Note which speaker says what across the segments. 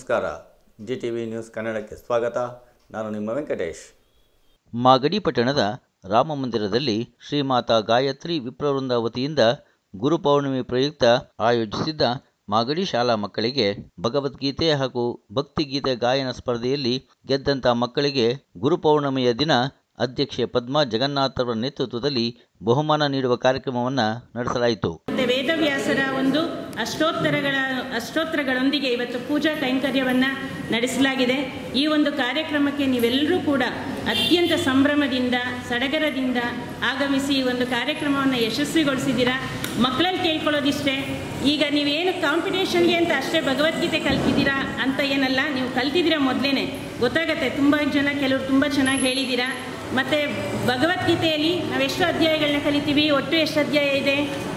Speaker 1: ನಮಸ್ಕಾರ G T V news ಕನ್ನಡಕ್ಕೆ ಸ್ವಾಗತ ನಾನು ನಿಮ್ಮ ವೆಂಕಟೇಶ್
Speaker 2: ಮಾಗಡಿ ಪಟ್ಟಣದ ರಾಮ ಮಂದಿರದಲ್ಲಿ ಶ್ರೀಮಾತಾ ಗಾಯತ್ರಿ ವಿಪ್ರವೃಂದ ವತಿಯಿಂದ ಗುರುಪೌರ್ಣಿಮೆ ಪ್ರಯುಕ್ತ ಆಯೋಜಿಸಿದ್ದ ಮಾಗಡಿ ಶಾಲಾ ಮಕ್ಕಳಿಗೆ ಭಗವದ್ಗೀತೆ ಹಾಗೂ ಭಕ್ತಿಗೀತೆ ಗಾಯನ ಸ್ಪರ್ಧೆಯಲ್ಲಿ ಗೆದ್ದಂಥ ಮಕ್ಕಳಿಗೆ ಗುರುಪೌರ್ಣಿಮೆಯ ದಿನ ಅಧ್ಯಕ್ಷೆ ಪದ್ಮಾ ಜಗನ್ನಾಥರ ನೇತೃತ್ವದಲ್ಲಿ ಬಹುಮಾನ ನೀಡುವ ಕಾರ್ಯಕ್ರಮವನ್ನು ನಡೆಸಲಾಯಿತು
Speaker 3: ಮತ್ತೆ ವೇದವ್ಯಾಸರ ಒಂದು ಅಷ್ಟೋತ್ತರಗಳ ಅಷ್ಟೋತ್ತರಗಳೊಂದಿಗೆ ಇವತ್ತು ಪೂಜಾ ಕೈಂಕರ್ಯವನ್ನು ನಡೆಸಲಾಗಿದೆ ಈ ಒಂದು ಕಾರ್ಯಕ್ರಮಕ್ಕೆ ನೀವೆಲ್ಲರೂ ಕೂಡ ಅತ್ಯಂತ ಸಂಭ್ರಮದಿಂದ ಸಡಗರದಿಂದ ಆಗಮಿಸಿ ಈ ಒಂದು ಕಾರ್ಯಕ್ರಮವನ್ನು ಯಶಸ್ವಿಗೊಳಿಸಿದ್ದೀರಾ ಮಕ್ಕಳಲ್ಲಿ ಕೇಳ್ಕೊಳ್ಳೋದಿಷ್ಟೇ ಈಗ ನೀವೇನು ಕಾಂಪಿಟೇಷನ್ಗೆ ಅಂತ ಅಷ್ಟೇ ಭಗವದ್ಗೀತೆ ಕಲ್ತಿದ್ದೀರಾ ಅಂತ ಏನಲ್ಲ ನೀವು ಕಲ್ತಿದ್ದೀರಾ ಮೊದಲೇ ಗೊತ್ತಾಗತ್ತೆ ತುಂಬ ಜನ ಕೆಲವರು ತುಂಬ ಚೆನ್ನಾಗಿ ಹೇಳಿದ್ದೀರಾ ಮತ್ತು ಭಗವದ್ಗೀತೆಯಲ್ಲಿ ನಾವೆಷ್ಟು ಅಧ್ಯಾಯಗಳನ್ನ ಕಲಿತೀವಿ ಒಟ್ಟು ಎಷ್ಟು ಅಧ್ಯಾಯ ಇದೆ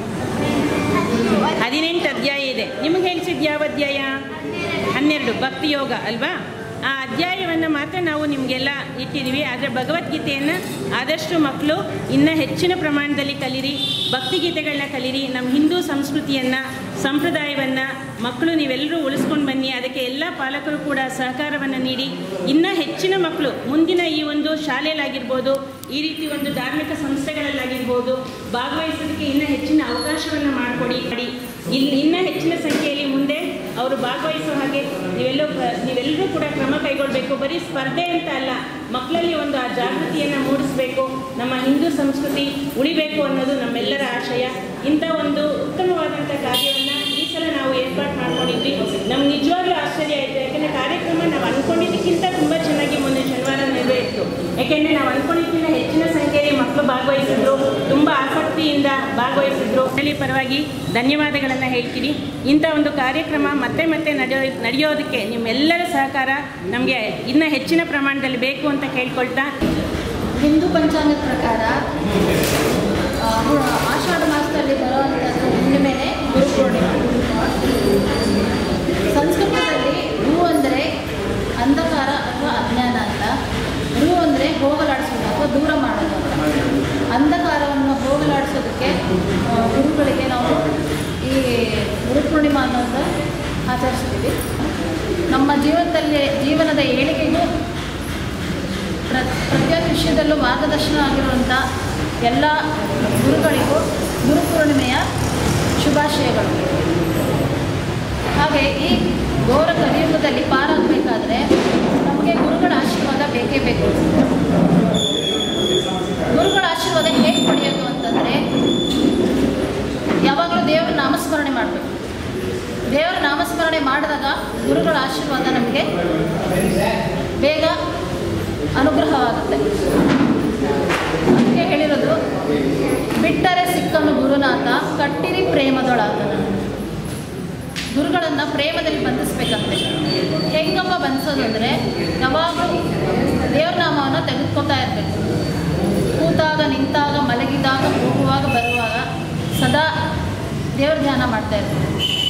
Speaker 3: ಹದಿನೆಂಟು ಅಧ್ಯಾಯ ಇದೆ ನಿಮಗೆ ಹೇಳಿಸಿದ್ದು ಯಾವ ಅಧ್ಯಾಯ ಹನ್ನೆರಡು ಭಕ್ತಿ ಯೋಗ ಅಲ್ವಾ ಆ ಅಧ್ಯಾಯವನ್ನು ಮಾತ್ರ ನಾವು ನಿಮಗೆಲ್ಲ ಇಟ್ಟಿದ್ದೀವಿ ಆದರೆ ಭಗವದ್ಗೀತೆಯನ್ನು ಆದಷ್ಟು ಮಕ್ಕಳು ಇನ್ನೂ ಹೆಚ್ಚಿನ ಪ್ರಮಾಣದಲ್ಲಿ ಕಲೀರಿ ಭಕ್ತಿಗೀತೆಗಳನ್ನ ಕಲೀರಿ ನಮ್ಮ ಹಿಂದೂ ಸಂಸ್ಕೃತಿಯನ್ನು ಸಂಪ್ರದಾಯವನ್ನು ಮಕ್ಕಳು ನೀವೆಲ್ಲರೂ ಉಳಿಸ್ಕೊಂಡು ಬನ್ನಿ ಅದಕ್ಕೆ ಎಲ್ಲ ಪಾಲಕರು ಕೂಡ ಸಹಕಾರವನ್ನು ನೀಡಿ ಇನ್ನೂ ಹೆಚ್ಚಿನ ಮಕ್ಕಳು ಮುಂದಿನ ಈ ಒಂದು ಶಾಲೆಯಲ್ಲಾಗಿರ್ಬೋದು ಈ ರೀತಿ ಒಂದು ಧಾರ್ಮಿಕ ಸಂಸ್ಥೆಗಳಲ್ಲಾಗಿರ್ಬೋದು ಭಾಗವಹಿಸೋದಕ್ಕೆ ಇನ್ನೂ ಹೆಚ್ಚಿನ ಅವಕಾಶವನ್ನು ಮಾಡಿಕೊಡಿ ಮಾಡಿ ಇಲ್ಲಿ ಇನ್ನೂ ಹೆಚ್ಚಿನ ಸಂಖ್ಯೆಯಲ್ಲಿ ಮುಂದೆ ಅವರು ಭಾಗವಹಿಸೋ ಹಾಗೆ ನೀವೆಲ್ಲೋ ನೀವೆಲ್ಲರೂ ಕೂಡ ಕ್ರಮ ಕೈಗೊಳ್ಳಬೇಕು ಬರೀ ಸ್ಪರ್ಧೆ ಅಂತ ಅಲ್ಲ ಮಕ್ಕಳಲ್ಲಿ ಒಂದು ಆ ಜಾಗೃತಿಯನ್ನು ಮೂಡಿಸಬೇಕು ನಮ್ಮ ಹಿಂದೂ ಸಂಸ್ಕೃತಿ ಉಳಿಬೇಕು ಅನ್ನೋದು ನಮ್ಮೆಲ್ಲರ ಆಶಯ ಇಂಥ ಒಂದು ಉತ್ತಮವಾದಂಥ ಕಾರ್ಯವನ್ನು ಈ ಸಲ ನಾವು ಏರ್ಪಾಡು ಮಾಡ್ಕೊಂಡಿದ್ವಿ ನಮ್ಗೆ ನಿಜವಾಗ್ಲೂ ಆಶ್ಚರ್ಯ ಆಯಿತು ಯಾಕಂದರೆ ಕಾರ್ಯಕ್ರಮ ನಾವು ಅಂದ್ಕೊಂಡಿದ್ದಕ್ಕಿಂತ ತುಂಬ ಚೆನ್ನಾಗಿ ಮೊನ್ನೆ ಶನಿವಾರ ನೆರವೇರಿತು ಯಾಕೆಂದರೆ ನಾವು ಅಂದ್ಕೊಂಡಿದ್ದಕ್ಕಿಂತ ಹೆಚ್ಚಿನ ಸಂಖ್ಯೆಯಲ್ಲಿ ಮಕ್ಕಳು ಭಾಗವಹಿಸಿದ್ರು ತುಂಬ ಆಸಕ್ತಿಯಿಂದ ಭಾಗವಹಿಸಿದ್ರು ಹೇಳಿ ಪರವಾಗಿ ಧನ್ಯವಾದಗಳನ್ನು ಹೇಳ್ತೀನಿ ಇಂಥ ಒಂದು ಕಾರ್ಯಕ್ರಮ ಮತ್ತೆ ಮತ್ತೆ ನಡೆಯೋ ನಡೆಯೋದಕ್ಕೆ ನಿಮ್ಮೆಲ್ಲರ ಸಹಕಾರ ನಮಗೆ ಇನ್ನೂ ಹೆಚ್ಚಿನ ಪ್ರಮಾಣದಲ್ಲಿ ಬೇಕು ಅಂತ ಕೇಳ್ಕೊಳ್ತಾ
Speaker 4: ಹಿಂದೂ ಪಂಚಾಂಗದ ಪ್ರಕಾರ ಆ, ಹು- ಆಷಾಢ ಮಾಸದಲ್ಲಿ ಬರುವಂಥದ್ದು ಹುಣ್ಣಿಮೆನೆ ಗುರುಪೂರ್ಣಿಮೆ ಸಂಸ್ಕೃತದಲ್ಲಿ ರು ಅಂದರೆ ಅಂಧಕಾರ ಅಥವಾ ಅಜ್ಞಾನ ಅಂತ ರು ಅಂದರೆ ಹೋಗಲಾಡಿಸೋದು ಅಥವಾ ದೂರ ಮಾಡೋದು ಅಂತ ಅಂಧಕಾರವನ್ನು ಹೋಗಲಾಡಿಸೋದಕ್ಕೆ ಆ, ಗುರುಗಳಿಗೆ ನಾವು ಈ ಗುರುಪೂರ್ಣಿಮಾ ಅನ್ನೋದು ಆಚರಿಸ್ತೀವಿ ನಮ್ಮ ಜೀವನದಲ್ಲಿ ಜೀವನದ ಏಳಿಗೆಗೂ ಪ್ರ ಪ್ರತಿಯೊಂದು ವಿಷಯದಲ್ಲೂ ಮಾರ್ಗದರ್ಶನ ಆಗಿರುವಂಥ ಎಲ್ಲ ಗುರುಗಳಿಗೂ ಗುರುಪೂರ್ಣಿಮೆಯ ಶುಭಾಶಯಗಳು ಹಾಗೆ ಈ ಘೋರ ಕಲಿಯುಗದಲ್ಲಿ ಪಾರಾಗಬೇಕಾದ್ರೆ ನಮಗೆ ಗುರುಗಳ ಆಶೀರ್ವಾದ ಬೇಕೇ ಬೇಕು ಗುರುಗಳ ಆಶೀರ್ವಾದ ಹೇಗೆ ಪಡೆಯೋದು ಅಂತಂದರೆ ಯಾವಾಗಲೂ ದೇವರ ನಾಮಸ್ಮರಣೆ ಮಾಡಬೇಕು ದೇವರ ನಾಮಸ್ಮರಣೆ ಮಾಡಿದಾಗ ಗುರುಗಳ ಆಶೀರ್ವಾದ ನಮಗೆ ಬೇಗ ಅನುಗ್ರಹವಾಗುತ್ತೆ ಅದಕ್ಕೆ ಹೇಳಿರೋದು ಬಿಟ್ಟರೆ ಸಿಕ್ಕನು ಗುರುನಾಥ ಕಟ್ಟಿರಿ ಪ್ರೇಮದೊಳಾತನ ಗುರುಗಳನ್ನು ಪ್ರೇಮದಲ್ಲಿ ಬಂಧಿಸ್ಬೇಕಂತೆ ಹೆಂಗಪ್ಪ ಬಂಧಿಸೋದು ಅಂದರೆ ಯಾವಾಗಲೂ ದೇವ್ರ ನಾಮವನ್ನು ತೆಗೆದುಕೊತಾ ಇರಬೇಕು ಕೂತಾಗ ನಿಂತಾಗ ಮಲಗಿದಾಗ ಹೋಗುವಾಗ ಬರುವಾಗ ಸದಾ ದೇವ್ರ ಧ್ಯಾನ ಮಾಡ್ತಾ ಇರ್ಬೇಕು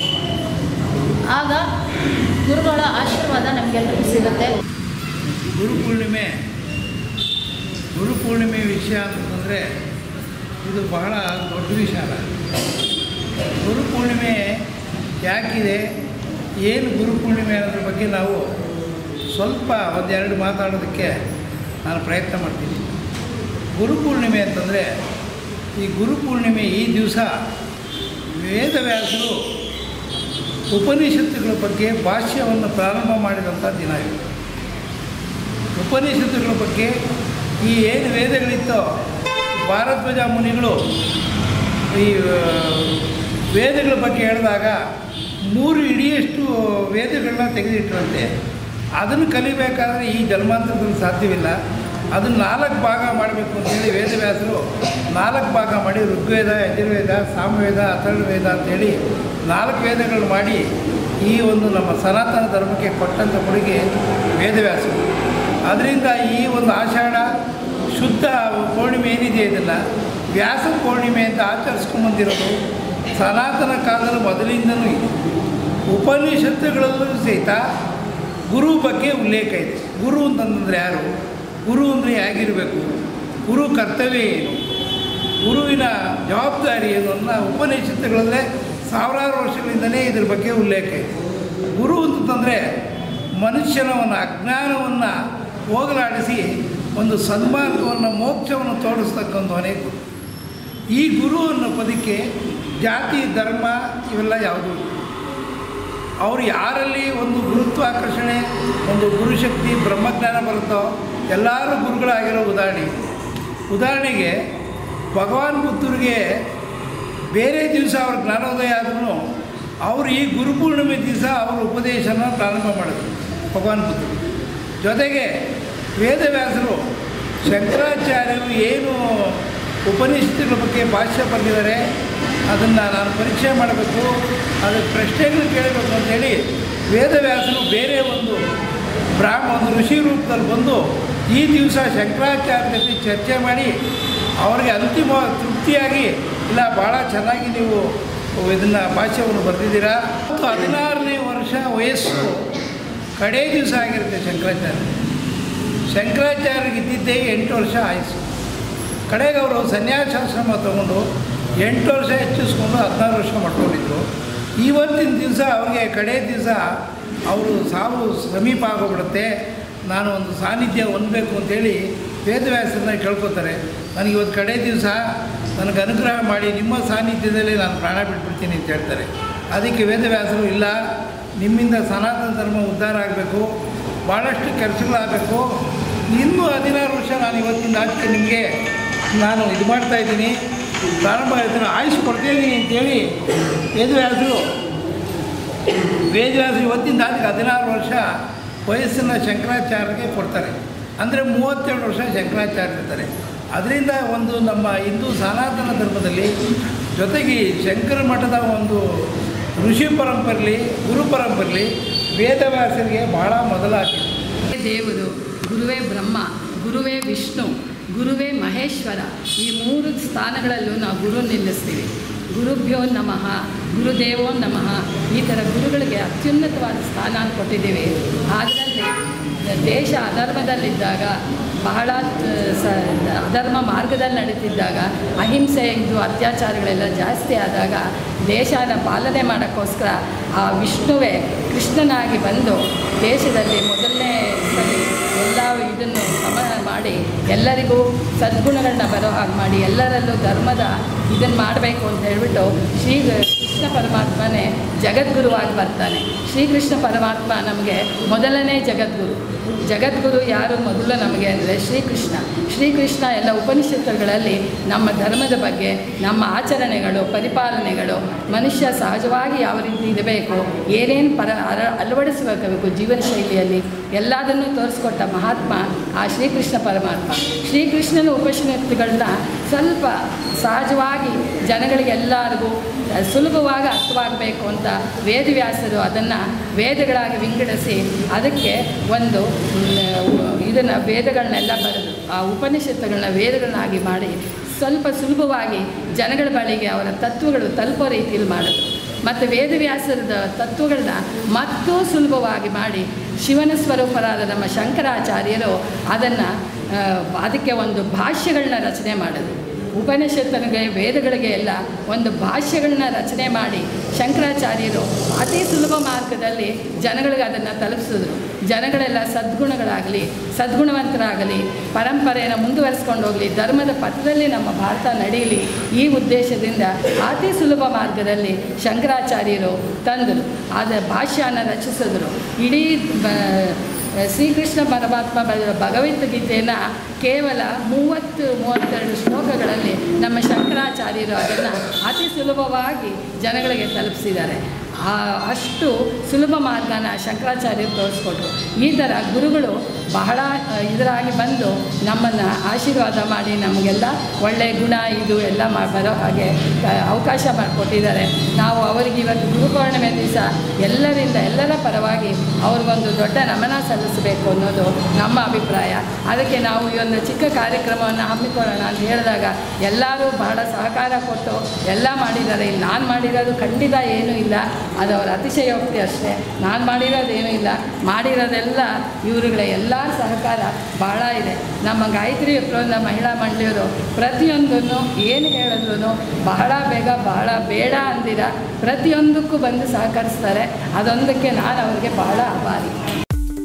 Speaker 4: ಆಗ ಗುರುಗಳ ಆಶೀರ್ವಾದ ನಮಗೆಲ್ಲರಿಗೂ ಸಿಗುತ್ತೆ
Speaker 5: ಗುರುಪೂರ್ಣಿಮೆ ಗುರುಪೂರ್ಣಿಮೆ ವಿಷಯ ಅಂತಂದರೆ ಇದು ಬಹಳ ದೊಡ್ಡ ವಿಚಾರ ಗುರುಪೂರ್ಣಿಮೆ ಯಾಕಿದೆ ಏನು ಗುರುಪೂರ್ಣಿಮೆ ಅನ್ನೋದ್ರ ಬಗ್ಗೆ ನಾವು ಸ್ವಲ್ಪ ಒಂದೆರಡು ಮಾತಾಡೋದಕ್ಕೆ ನಾನು ಪ್ರಯತ್ನ ಮಾಡ್ತೀನಿ ಗುರುಪೂರ್ಣಿಮೆ ಅಂತಂದರೆ ಈ ಗುರುಪೂರ್ಣಿಮೆ ಈ ದಿವಸ ವೇದವ್ಯಾಸರು ಉಪನಿಷತ್ತುಗಳ ಬಗ್ಗೆ ಭಾಷ್ಯವನ್ನು ಪ್ರಾರಂಭ ಮಾಡಿದಂಥ ದಿನ ಇದು ಉಪನಿಷತ್ತುಗಳ ಬಗ್ಗೆ ಈ ಏನು ವೇದಗಳಿತ್ತೋ ಭಾರದ್ವಾಜ ಮುನಿಗಳು ಈ ಆ, ವೇದಗಳ ಬಗ್ಗೆ ಹೇಳಿದಾಗ ಮೂರು ಇಡಿಯಷ್ಟು ವೇದಗಳನ್ನ ತೆಗೆದಿಟ್ಟರಂತೆ ಅದನ್ನು ಕಲಿಬೇಕಾದ್ರೆ ಈ ಜನ್ಮಾಂತರದಲ್ಲಿ ಸಾಧ್ಯವಿಲ್ಲ ಅದನ್ನು ನಾಲ್ಕು ಭಾಗ ಮಾಡಬೇಕು ಅಂತೇಳಿ ವೇದವ್ಯಾಸರು ನಾಲ್ಕು ಭಾಗ ಮಾಡಿ ಋಗ್ವೇದ ಯಜುರ್ವೇದ ಸಾಮವೇದ ಅಥರ್ವವೇದ ಅಂತೇಳಿ ನಾಲ್ಕು ವೇದಗಳು ಮಾಡಿ ಈ ಒಂದು ನಮ್ಮ ಸನಾತನ ಧರ್ಮಕ್ಕೆ ಕೊಟ್ಟಂಥ ಕೊಡುಗೆ ವೇದವ್ಯಾಸರು ಅದರಿಂದ ಈ ಒಂದು ಆಷಾಢ ಶುದ್ಧ ಪೌರ್ಣಿಮೆ ಏನಿದೆ ಇದನ್ನು ವ್ಯಾಸ ಪೌರ್ಣಿಮೆ ಅಂತ ಆಚರಿಸ್ಕೊಂಬಂದಿರೋದು ಸನಾತನ ಕಾಲದ ಮೊದಲಿಂದನೂ ಇದೆ ಉಪನಿಷತ್ತುಗಳಲ್ಲೂ ಸಹಿತ ಗುರು ಬಗ್ಗೆ ಉಲ್ಲೇಖ ಇದೆ ಗುರು ಅಂತಂದರೆ ಯಾರು ಗುರು ಅಂದರೆ ಹೇಗಿರಬೇಕು ಗುರು ಕರ್ತವ್ಯ ಏನು ಗುರುವಿನ ಜವಾಬ್ದಾರಿ ಏನು ಅನ್ನೋ ಉಪನಿಷತ್ತುಗಳಲ್ಲೇ ಸಾವಿರಾರು ವರ್ಷಗಳಿಂದಲೇ ಇದ್ರ ಬಗ್ಗೆ ಉಲ್ಲೇಖ ಇದೆ ಗುರು ಅಂತಂದರೆ ಮನುಷ್ಯನ ಒಂದು ಅಜ್ಞಾನವನ್ನು ಹೋಗಲಾಡಿಸಿ ಒಂದು ಸನ್ಮಾರ್ಗವನ್ನು ಮೋಕ್ಷವನ್ನು ತೋರಿಸ್ತಕ್ಕಂಥವನೇ ಗುರು ಈ ಗುರು ಅನ್ನೋ ಪದಕ್ಕೆ ಜಾತಿ ಧರ್ಮ ಇವೆಲ್ಲ ಯಾವುದೂ ಇಲ್ಲ ಅವರು ಯಾರಲ್ಲಿ ಒಂದು ಗುರುತ್ವಾಕರ್ಷಣೆ ಒಂದು ಗುರುಶಕ್ತಿ ಬ್ರಹ್ಮಜ್ಞಾನ ಬರುತ್ತೋ ಎಲ್ಲರೂ ಗುರುಗಳಾಗಿರೋ ಉದಾಹರಣೆ ಇದೆ. ಉದಾಹರಣೆಗೆ ಭಗವಾನ್ ಬುದ್ಧರಿಗೆ ಬೇರೆ ದಿವಸ ಅವ್ರ ಜ್ಞಾನೋದಯ ಆದ್ರೂ ಅವರು ಈ ಗುರುಪೂರ್ಣಿಮೆ ದಿವಸ ಅವರ ಉಪದೇಶನ ಪ್ರಾರಂಭ ಮಾಡಿದ್ರು ಭಗವಾನ್ ಬುದ್ಧರು ಜೊತೆಗೆ ವೇದವ್ಯಾಸರು ಶಂಕರಾಚಾರ್ಯರು ಏನು ಉಪನಿಷತ್ತುಗಳ ಬಗ್ಗೆ ಭಾಷ್ಯ ಬರೆದಿದ್ದಾರೆ ಅದನ್ನು ನಾನು ಪರೀಕ್ಷೆ ಮಾಡಬೇಕು ಅದಕ್ಕೆ ಪ್ರಶ್ನೆಗಳು ಕೇಳಬೇಕು ಅಂತೇಳಿ ವೇದವ್ಯಾಸರು ಬೇರೆ ಒಂದು ಬ್ರಾಹ್ಮ ಒಂದು ಋಷಿ ರೂಪದಲ್ಲಿ ಬಂದು ಈ ದಿವಸ ಶಂಕರಾಚಾರ್ಯ ಜೊತೆ ಚರ್ಚೆ ಮಾಡಿ ಅವರಿಗೆ ಅಂತಿಮ ತೃಪ್ತಿಯಾಗಿ ಇಲ್ಲ ಭಾಳ ಚೆನ್ನಾಗಿ ನೀವು ಇದನ್ನು ಭಾಷ್ಯವನ್ನು ಬರೆದಿದ್ದೀರಾ ಮತ್ತು ಹದಿನಾರನೇ ವರ್ಷ ವಯಸ್ಸು ಕಡೇ ದಿವಸ ಆಗಿರುತ್ತೆ ಶಂಕರಾಚಾರ್ಯ ಶಂಕರಾಚಾರ್ಯರಿಗೆ ಇದ್ದಿದ್ದೇ ಎಂಟು ವರ್ಷ ಆಯುಸ್ಸು ಕಡೆಗೆ ಅವರು ಸನ್ಯಾಸಾಶ್ರಮ ತಗೊಂಡು ಎಂಟು ವರ್ಷ ಹೆಚ್ಚಿಸ್ಕೊಂಡು ಹದಿನಾರು ವರ್ಷ ಮಾಡ್ಕೊಂಡಿದ್ರು ಇವತ್ತಿನ ದಿವಸ ಅವ್ರಿಗೆ ಕಡೆ ದಿವಸ ಅವರು ಸಾವು ಸಮೀಪ ಆಗೋಗ್ಬಿಡುತ್ತೆ ನಾನು ಒಂದು ಸಾನ್ನಿಧ್ಯ ಹೊಂದಬೇಕು ಅಂತೇಳಿ ವೇದವ್ಯಾಸರನ್ನ ಕೇಳ್ಕೊತಾರೆ ನನಗೆ ಇವತ್ತು ಕಡೆ ದಿವಸ ನನಗೆ ಅನುಗ್ರಹ ಮಾಡಿ ನಿಮ್ಮ ಸಾನ್ನಿಧ್ಯದಲ್ಲಿ ನಾನು ಪ್ರಾಣ ಬಿಟ್ಬಿಡ್ತೀನಿ ಅಂತ ಹೇಳ್ತಾರೆ ಅದಕ್ಕೆ ವೇದವ್ಯಾಸರು ಇಲ್ಲ ನಿಮ್ಮಿಂದ ಸನಾತನ ಧರ್ಮ ಉದ್ಧಾರ ಆಗಬೇಕು ಭಾಳಷ್ಟು ಕೆಲಸಗಳಾಗಬೇಕು ಇನ್ನೂ ಹದಿನಾರು ವರ್ಷ ನಾನು ಇವತ್ತಿಂದ ಆಚೆ ನಿಮಗೆ ನಾನು ಇದು ಮಾಡ್ತಾ ಇದ್ದೀನಿ ಪ್ರಾರಂಭ ಇದ್ದೀನಿ ಆಯುಷ್ ಕೊಡ್ತೀನಿ ಅಂತೇಳಿ ವೇದವ್ಯಾಸರು ವೇದವ್ಯಾಸರು ಇವತ್ತಿಂದ ಆಚೆಗೆ ಹದಿನಾರು ವರ್ಷ ವಯಸ್ಸನ್ನು ಶಂಕರಾಚಾರ್ಯರಿಗೆ ಕೊಡ್ತಾರೆ ಅಂದರೆ ಮೂವತ್ತೇಳು ವರ್ಷ ಶಂಕರಾಚಾರ್ಯ ಇರ್ತಾರೆ ಅದರಿಂದ ಒಂದು ನಮ್ಮ ಹಿಂದೂ ಸನಾತನ ಧರ್ಮದಲ್ಲಿ ಜೊತೆಗೆ ಈ ಶಂಕರ ಮಠದ ಒಂದು ಋಷಿ ಪರಂಪರೆಲಿ ಗುರು ಪರಂಪರೆಲಿ ವೇದವ್ಯಾಸರಿಗೆ ಭಾಳ ಮೊದಲಾಗಿದೆ
Speaker 6: ದೇವರು ಗುರುವೇ ಬ್ರಹ್ಮ ಗುರುವೇ ವಿಷ್ಣು ಗುರುವೇ ಮಹೇಶ್ವರ ಈ ಮೂರು ಸ್ಥಾನಗಳಲ್ಲೂ ನಾವು ಗುರು ನಿಲ್ಲಿಸ್ತೀವಿ ಗುರುಭ್ಯೋ ನಮಃ ಗುರುದೇವೋ ನಮಃ ಈ ಥರ ಗುರುಗಳಿಗೆ ಅತ್ಯುನ್ನತವಾದ ಸ್ಥಾನ ಕೊಟ್ಟಿದ್ದೀವಿ ಅದರಲ್ಲಿ ದೇಶ ಅಧರ್ಮದಲ್ಲಿದ್ದಾಗ ಬಹಳ ಆ, ಸ ಅಧರ್ಮ ಮಾರ್ಗದಲ್ಲಿ ನಡೀತಿದ್ದಾಗ ಅಹಿಂಸೆ ಇದು ಅತ್ಯಾಚಾರಗಳೆಲ್ಲ ಜಾಸ್ತಿ ಆದಾಗ ದೇಶನ ಪಾಲನೆ ಮಾಡೋಕ್ಕೋಸ್ಕರ ಆ ವಿಷ್ಣುವೇ ಕೃಷ್ಣನಾಗಿ ಬಂದು ದೇಶದಲ್ಲಿ ಮೊದಲನೇ ಸರಿ ಎಲ್ಲ ಇದನ್ನು ಸಮ ಮಾಡಿ ಎಲ್ಲರಿಗೂ ಸದ್ಗುಣಗಳನ್ನ ಬರೋ ಹಾಗೆ ಮಾಡಿ ಎಲ್ಲರಲ್ಲೂ ಧರ್ಮದ ಇದನ್ನು ಮಾಡಬೇಕು ಅಂತ ಹೇಳ್ಬಿಟ್ಟು ಶ್ರೀ ಕೃಷ್ಣ ಪರಮಾತ್ಮನೇ ಜಗದ್ಗುರುವಾಗಿ ಬರ್ತಾನೆ ಶ್ರೀಕೃಷ್ಣ ಪರಮಾತ್ಮ ನಮಗೆ ಮೊದಲನೇ ಜಗದ್ಗುರು ಜಗದ್ಗುರು ಯಾರು ಮೊದಲು ನಮಗೆ ಅಂದರೆ ಶ್ರೀಕೃಷ್ಣ ಶ್ರೀಕೃಷ್ಣ ಎಲ್ಲ ಉಪನಿಷತ್ತುಗಳಲ್ಲಿ ನಮ್ಮ ಧರ್ಮದ ಬಗ್ಗೆ ನಮ್ಮ ಆಚರಣೆಗಳು ಪರಿಪಾಲನೆಗಳು ಮನುಷ್ಯ ಸಹಜವಾಗಿ ಯಾವ ರೀತಿ ಇರಬೇಕು ಏನೇನು ಪರ ಅರ ಅಳವಡಿಸಬೇಕು ಜೀವನ ಶೈಲಿಯಲ್ಲಿ ಎಲ್ಲದನ್ನೂ ತೋರಿಸ್ಕೊಟ್ಟ ಮಹಾತ್ಮ ಆ ಶ್ರೀಕೃಷ್ಣ ಪರಮಾತ್ಮ ಶ್ರೀಕೃಷ್ಣನ ಉಪನಿಷತ್ತುಗಳನ್ನ ಸ್ವಲ್ಪ ಸಹಜವಾಗಿ ಜನಗಳಿಗೆಲ್ಲರಿಗೂ ಸುಲಭವಾಗಿ ಅರ್ಥವಾಗಬೇಕು ಅಂತ ವೇದವ್ಯಾಸರು ಅದನ್ನು ವೇದಗಳಾಗಿ ವಿಂಗಡಿಸಿ ಅದಕ್ಕೆ ಒಂದು ಇದನ್ನು ವೇದಗಳನ್ನೆಲ್ಲ ಬರೆದು ಆ ಉಪನಿಷತ್ತುಗಳನ್ನ ವೇದಗಳನ್ನಾಗಿ ಮಾಡಿ ಸ್ವಲ್ಪ ಸುಲಭವಾಗಿ ಜನಗಳ ಬಳಿಗೆ ಅವರ ತತ್ವಗಳು ತಲುಪೋ ರೀತಿಯಲ್ಲಿ ಮಾಡಿದ್ರು ಮತ್ತು ವೇದವ್ಯಾಸರದ ತತ್ವಗಳನ್ನ ಮತ್ತೂ ಸುಲಭವಾಗಿ ಮಾಡಿ ಶಿವನ ಸ್ವರೂಪರಾದ ನಮ್ಮ ಶಂಕರಾಚಾರ್ಯರು ಅದನ್ನು ಅದಕ್ಕೆ ಒಂದು ಭಾಷ್ಯಗಳನ್ನ ರಚನೆ ಮಾಡಿದ್ರು ಉಪನಿಷತ್ತನಿಗೆ ವೇದಗಳಿಗೆ ಎಲ್ಲ ಒಂದು ಭಾಷ್ಯಗಳನ್ನ ರಚನೆ ಮಾಡಿ ಶಂಕರಾಚಾರ್ಯರು ಅತಿ ಸುಲಭ ಮಾರ್ಗದಲ್ಲಿ ಜನಗಳಿಗೆ ಅದನ್ನು ತಲುಪಿಸಿದ್ರು ಜನಗಳೆಲ್ಲ ಸದ್ಗುಣಗಳಾಗಲಿ ಸದ್ಗುಣವಂತರಾಗಲಿ ಪರಂಪರೆಯನ್ನು ಮುಂದುವರಿಸ್ಕೊಂಡು ಹೋಗಲಿ ಧರ್ಮದ ಪಥದಲ್ಲಿ ನಮ್ಮ ಭಾರತ ನಡೆಯಲಿ ಈ ಉದ್ದೇಶದಿಂದ ಅತಿ ಸುಲಭ ಮಾರ್ಗದಲ್ಲಿ ಶಂಕರಾಚಾರ್ಯರು ತಂದರು ಆದ ಭಾಷ್ಯನ ರಚಿಸಿದ್ರು ಇಡೀ ಬ ಶ್ರೀಕೃಷ್ಣ ಪರಮಾತ್ಮ ಬರೆದ ಭಗವದ್ಗೀತೆಯನ್ನು ಕೇವಲ ಮೂವತ್ತು ಮೂವತ್ತೆರಡು ಶ್ಲೋಕಗಳಲ್ಲಿ ನಮ್ಮ ಶಂಕರಾಚಾರ್ಯರು ಅದನ್ನು ಅತಿ ಸುಲಭವಾಗಿ ಜನಗಳಿಗೆ ತಲುಪಿಸಿದ್ದಾರೆ ಆ ಅಷ್ಟು ಸುಲಭ ಮಾರ್ಗನ ಶಂಕರಾಚಾರ್ಯರು ತೋರಿಸ್ಕೊಟ್ರು ಈ ಥರ ಗುರುಗಳು ಬಹಳ ಆ, ಇದರಾಗಿ ಬಂದು ನಮ್ಮನ್ನು ಆಶೀರ್ವಾದ ಮಾಡಿ ನಮಗೆಲ್ಲ ಒಳ್ಳೆಯ ಗುಣ ಇದು ಎಲ್ಲ ಮಾ ಬರೋ ಹಾಗೆ ಆ, ಅವಕಾಶ ಮಾಡಿಕೊಟ್ಟಿದ್ದಾರೆ ನಾವು ಅವರಿಗೆ ಇವತ್ತು ಗುರುಪೌರ್ಣಿಮೆ ದಿವಸ ಎಲ್ಲರಿಂದ ಎಲ್ಲರ ಪರವಾಗಿ ಅವ್ರಿಗೊಂದು ದೊಡ್ಡ ನಮನ ಸಲ್ಲಿಸಬೇಕು ಅನ್ನೋದು ನಮ್ಮ ಅಭಿಪ್ರಾಯ ಅದಕ್ಕೆ ನಾವು ಈ ಒಂದು ಚಿಕ್ಕ ಕಾರ್ಯಕ್ರಮವನ್ನು ಹಮ್ಮಿಕೊಳ್ಳೋಣ ಅಂತ ಹೇಳಿದಾಗ ಎಲ್ಲರೂ ಬಹಳ ಸಹಕಾರ ಕೊಟ್ಟು ಎಲ್ಲ ಮಾಡಿದ್ದಾರೆ ಇಲ್ಲಿ ನಾನು ಮಾಡಿರೋದು ಖಂಡಿತ ಏನೂ ಇಲ್ಲ ಅದು ಅವರ ಅತಿಶಯೋಕ್ತಿ ಅಷ್ಟೇ ನಾನು ಮಾಡಿರೋದೇನೂ ಇಲ್ಲ ಮಾಡಿರೋದೆಲ್ಲ ಇವರುಗಳ ಎಲ್ಲ ಸಹಕಾರ ಬಹಳ ಇದೆ ನಮ್ಮ ಗಾಯತ್ರಿ ವಿಪ್ರವೃಂದ ಮಹಿಳಾ ಮಂಡಳಿಯವರು ಪ್ರತಿಯೊಂದನ್ನು ಏನು ಹೇಳಿದ್ರು ಬಹಳ ಬೇಗ ಬಹಳ ಬೇಡ ಅಂದಿರ ಪ್ರತಿಯೊಂದಕ್ಕೂ ಬಂದು ಸಹಕರಿಸ್ತಾರೆ ಅದೊಂದಕ್ಕೆ ನಾನು ಅವ್ರಿಗೆ ಬಹಳ ಆಭಾರಿ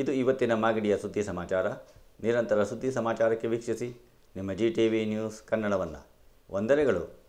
Speaker 1: ಇದು ಇವತ್ತಿನ ಮಾಗಡಿಯ ಸುದ್ದಿ ಸಮಾಚಾರ ನಿರಂತರ ಸುದ್ದಿ ಸಮಾಚಾರಕ್ಕೆ ವೀಕ್ಷಿಸಿ ನಿಮ್ಮ ಜಿ ಟಿ ವಿ ನ್ಯೂಸ್ ಕನ್ನಡವನ್ನು ವಂದನೆಗಳು